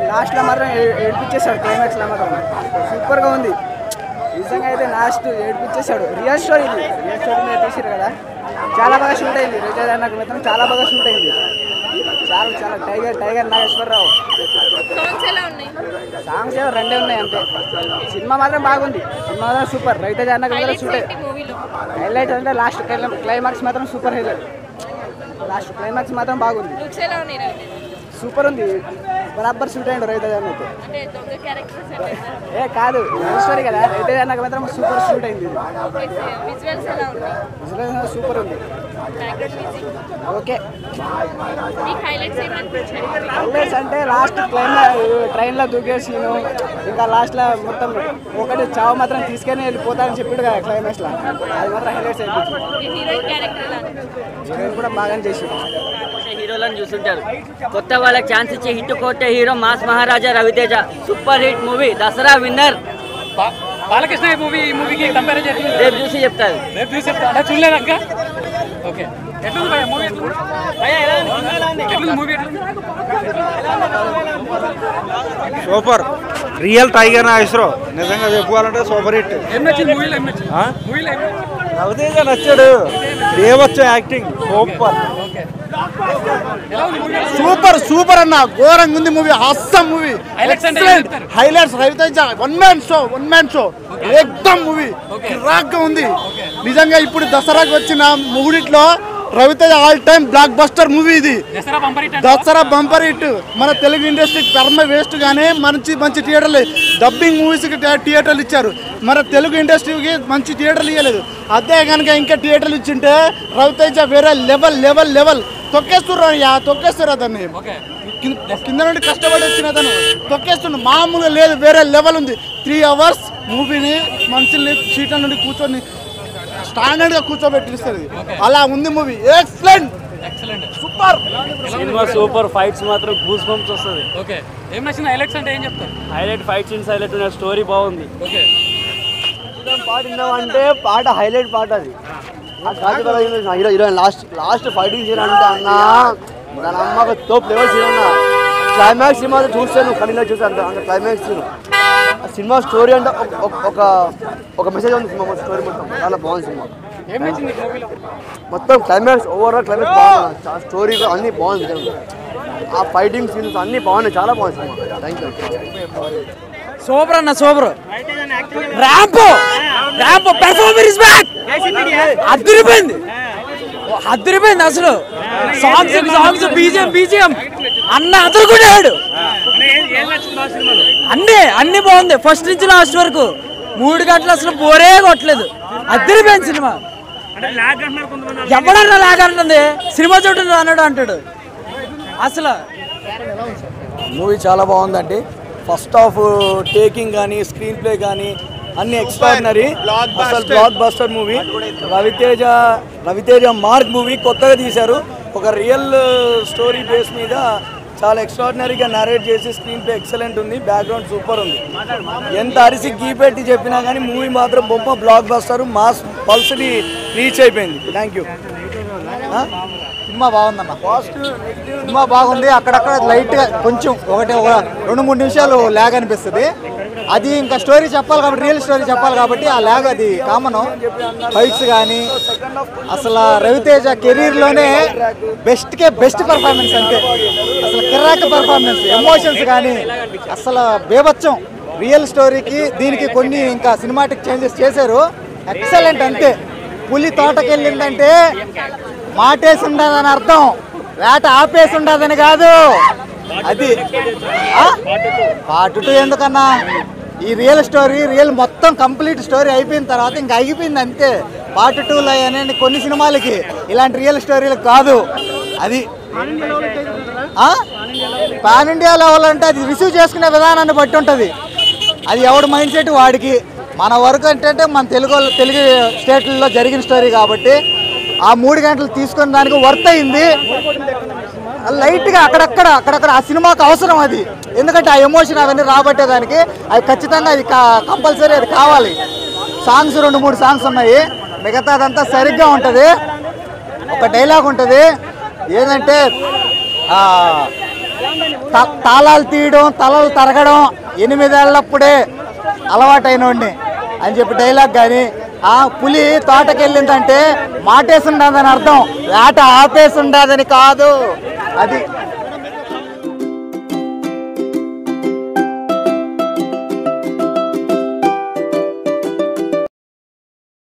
లాస్ట్లో మాత్రం ఏ- ఏడిపించేశాడు క్లైమాక్స్లో మాత్రం సూపర్గా ఉంది నిజంగా అయితే లాస్ట్ ఏడిపించేశాడు రియల్ స్టోరీ ఇది రియల్ స్టోరీ మీద తీసారు కదా చాలా బాగా షూట్ అయింది రిజైన్ అన్నకు మాత్రం చాలా బాగా షూట్ అయింది చాలా చాలా టైగర్ టైగర్ నాగేశ్వరరావు సాంగ్స్ ఎలా ఉన్నాయి సాంగ్స్ ఏమో రెండే ఉన్నాయి అంతే సినిమా మాత్రం బాగుంది సినిమా మాత్రం సూపర్ రవితేజ అన్నకు మాత్రం హైలైట్స్ షూట్ ఏంటి మూవీలో హైలైట్ అంటే లాస్ట్ క్లైమాక్స్ మాత్రం సూపర్ హైలైట్ లాస్ట్ క్లైమాక్స్ మాత్రం బాగుంది లుక్స్ ఎలా ఉన్నాయి రవితేజ సూపర్ ఉంది బరాబర్ షూట్ అయ్యండు రవితేజ అన్నకు అంటే దొంగ క్యారెక్టర్స్ ఏ కాదు రియల్ స్టోరీ కదా రవితేజ అన్నకు మాత్రం సూపర్ షూట్ అయింది విజువల్స్ ఎలా ఉన్నాయి సూపర్ ఉంది బ్యాక్గ్రౌండ్ మ్యూజిక్ ఓకే మీకు హైలైట్స్ ఏమనిపించాయి హైలైట్స్ అంటే లాస్ట్ ట్రైన్ ట్రైన్లో దూకే సీను ఇంకా లాస్ట్లో మొత్తం ఒకటి చావు మాత్రం తీసుకొని వెళ్ళిపోతానని చెప్పాడు కదా క్లైమాక్స్లో అది మాత్రం హైలైట్స్ అయిపోయింది హీరోయిన్ క్యారెక్టర్ ఎలా అనిపించింది హీరోయిన్ కూడా బాగానే చేసింది హీరోలను చూస్తుంటారు కొత్త వాళ్ళకి ఛాన్స్ ఇచ్చే హిట్ కొట్టే hero mass Maharaja Raviteja super hit movie Dasara winner బా- బాలకృష్ణ ఈ మూవీ ఈ మూవీకి కంపేర్ చేసి రేపు చూసి చెప్తారు రేపు చూసి చెప్తా అంటే చూడలేదక్క ఓకే ఎట్లుంది భయ్యా మూవీ ఎట్లుంది ఎట్లుంది మూవీ ఎట్లుంది సూపర్ రియల్ టైగర్ నాగేశ్వరరావు నిజంగా చెప్పుకోవాలంటే సూపర్ హిట్ ఏం నచ్చింది మూవీలో ఏం నచ్చింది ఆ? మూవీలో ఏం నచ్చింది రవితేజ నచ్చాడు దేవచ్చు యాక్టింగ్ సూపర్ ఓకే ఎలా ఉంది మూవీ సూపర్ సూపర్ అన్న ఘోరంగా ఉంది మూవీ అస్సం మూవీ Highlights అంటే ఏం చెప్తారు? Highlights Raviteja one man show one man show ఎక్దమ్ మూవీ కిరాక్గా ఉంది నిజంగా ఇప్పుడు దసరాకి వచ్చిన మూడిట్లో Raviteja all time blockbuster movie ఇది Dasara bumper hit Dasara bumper hit మన తెలుగు ఇండస్ట్రీకి పరమ వేస్ట్ గానే మంచి మంచి థియేటర్లు డబ్బింగ్ మూవీస్కి థియేటర్లు ఇచ్చారు మన తెలుగు ఇండస్ట్రీకి మంచి థియేటర్లు ఇవ్వలేదు అదే కనుక ఇంకా థియేటర్లు ఇచ్చింటే రవితేజ వేరే లెవెల్ లెవెల్ లెవెల్ తొక్కేస్తుర్రా తొక్కేస్తురా దాన్ని ఓకే కింద కింద నుండి కష్టపడి వచ్చిన అతను తొక్కేస్తుండు మామూలుగా లేదు వేరే లెవెల్ ఉంది త్రీ అవర్స్ మూవీని మనుషుల్ని సీట్ల నుండి కూర్చొని స్టాండర్డ్ గా కూర్చోబెట్టిస్తుంది అలా ఉంది movie excellent excellent super cinema super fights మాత్రం గూస్ బంప్స్ వస్తుంది ఓకే ఏం నచ్చింది హైలైట్స్ అంటే ఏం చెప్తారు హైలైట్ ఫైట్ సీన్స్ హైలైట్ ఉన్న స్టోరీ బాగుంది ఓకే పాట విన్నామంటే పాట హైలైట్ పాట అది hero heroine last last fighting scene అంటే అన్న దాని అమ్మకు తోపు లెవెల్ సీన్ అన్న క్లైమాక్స్ సినిమా చూసాను కనీలో చూసాను అంత అంత క్లైమాక్స్ సీన్ ఆ సినిమా స్టోరీ అంటే ఒక- ఒక- ఒక ఒక మెసేజ్ ఉంది సినిమా స్టోరీ మొత్తం చాలా బాగుంది సినిమా ఏం నచ్చింది మూవీలో మొత్తం క్లైమాక్స్ ఓవరాల్ క్లైమాక్స్ బాగుంది స్టోరీ కూడా అన్నీ బాగుంది నిజంగా. ఆ ఫైటింగ్ సీన్స్ అన్నీ బాగున్నాయి చాలా బాగుంది సినిమా థ్యాంక్ యూ సూపర్ అన్న super ramp ramp performance back అద్దరిపోయింది అద్దరిపోయింది అసలు సాంగ్స్ సాంగ్స్ బీజిఎం బీజిఎం అన్న అదరుకున్నాడు అన్ని అన్ని బాగుంది ఫస్ట్ నుంచి లాస్ట్ వరకు మూడు గంటలు అసలు బోరే కొట్టలేదు అద్దరిపోయింది సినిమా ఎవడన్నా లాగంటుంది సినిమా చూడండి అన్నాడు అంటాడు అసలు మూవీ చాలా బాగుందండి ఫస్ట్ హాఫ్ టేకింగ్ కానీ స్క్రీన్ ప్లే కానీ అన్ని ఎక్స్ట్రాడినరీ అసలు blockbuster movie Raviteja Raviteja mark movie కొత్తగా తీశారు ఒక రియల్ స్టోరీ బేస్ మీద చాలా ఎక్స్ట్రాడినరీగా నరేట్ చేసి స్క్రీన్ ప్లే ఎక్సలెంట్ ఉంది బ్యాక్గ్రౌండ్ సూపర్ ఉంది ఎంత అరిసి గీ పెట్టి చెప్పినా కానీ మూవీ మాత్రం బొమ్మ బ్లాక్ బస్టర్ మాస్ పల్స్ని రీచ్ అయిపోయింది థ్యాంక్ యూ సినిమా బాగుందన్న సినిమా బాగుంది అక్కడక్కడ లైట్ గా కొంచెం ఒకటి ఒక రెండు మూడు నిమిషాలు ల్యాగ్ అనిపిస్తుంది అది ఇంకా స్టోరీ చెప్పాలి కాబట్టి రియల్ స్టోరీ చెప్పాలి కాబట్టి ఆ ల్యాగ్ అది కామన్ ఫైట్స్ కానీ అసలు రవితేజ కెరీర్ లోనే బెస్ట్ కే బెస్ట్ పర్ఫార్మెన్స్ అంటే అసలు కిరాక్ పర్ఫార్మెన్స్ ఎమోషన్స్ కానీ అసలు బేబచ్చం రియల్ స్టోరీకి దీనికి కొన్ని ఇంకా సినిమాటిక్ చేంజెస్ చేశారు ఎక్సలెంట్ అంతే పులి తోటకెళ్ళిందంటే మాటేసి ఉండదని అర్థం వేట ఆపేసి ఉండదని కాదు అది పార్ట్ టూ ఎందుకన్నా ఈ రియల్ స్టోరీ రియల్ మొత్తం కంప్లీట్ స్టోరీ అయిపోయిన తర్వాత ఇంకా అయిపోయింది అంతే పార్ట్ టూలో అనేది కొన్ని సినిమాలకి ఇలాంటి రియల్ స్టోరీలు కాదు అది పాన్ ఇండియా లెవెల్ అంటే అది రిసీవ్ చేసుకునే విధానాన్ని బట్టి ఉంటుంది అది ఎవడు మైండ్ సెట్ వాడికి మన వరకు ఏంటంటే మన తెలుగు వాళ్ళ- తెలుగు స్టేట్లలో జరిగిన స్టోరీ కాబట్టి ఆ మూడు గంటలు తీసుకున్న దానికి వర్త్ అయింది లైట్గా అక్కడక్కడ అక్కడక్కడ ఆ సినిమాకి అవసరం అది ఎందుకంటే ఆ ఎమోషన్ అవన్నీ రాబట్టేదానికి అది ఖచ్చితంగా అది కంపల్సరీ అది కావాలి సాంగ్స్ రెండు మూడు సాంగ్స్ ఉన్నాయి మిగతాదంతా సరిగ్గా ఉంటుంది ఒక డైలాగ్ ఉంటుంది ఏంటంటే ఆ, త- తాళాలు తీయడం తలలు తరగడం ఎనిమిదేళ్లప్పుడే అలవాటైనోడిని అని చెప్పి డైలాగ్ కానీ ఆ పులి తోటకెళ్ళిందంటే మాటేసి ఉండదని అర్థం వేట ఆపేసి ఉండదని కాదు అది